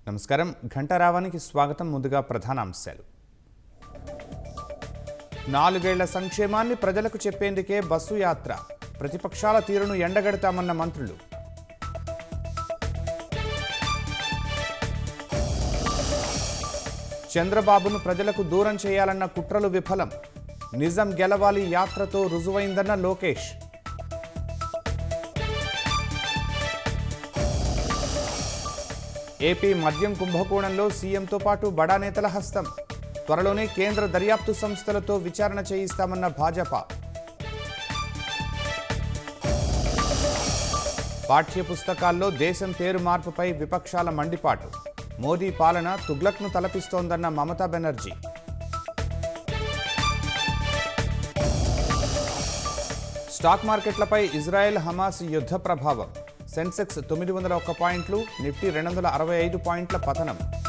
నమస్కారం ఘంటారావానికి స్వాగతం ముందుగా ప్రధానాంశాలు నాలుగేళ్ల సంక్షేమాన్ని ప్రజలకు చెప్పేందుకే బస్సు యాత్ర ప్రతిపక్షాల తీరును ఎండగడతామన్న మంత్రులు చంద్రబాబును ప్రజలకు దూరం చేయాలన్న కుట్రలు విఫలం నిజం గెలవాలి యాత్రతో రుజువైందన్న లోకేష్ ఏపీ మద్యం కుంభకోణంలో సీఎంతో పాటు బడా నేతల హస్తం త్వరలోనే కేంద్ర దర్యాప్తు సంస్థలతో విచారణ చేయిస్తామన్న భాజపా పాఠ్య పుస్తకాల్లో దేశం పేరు మార్పుపై విపక్షాల మండిపాటు మోదీ పాలన తుగ్లక్ను తలపిస్తోందన్న మమతా బెనర్జీ స్టాక్ మార్కెట్లపై ఇజ్రాయెల్ హమాస్ యుద్ధ ప్రభావం సెన్సెక్స్ తొమ్మిది వందల ఒక్క పాయింట్లు నిఫ్టీ రెండు వందల అరవై ఐదు పాయింట్ల పతనం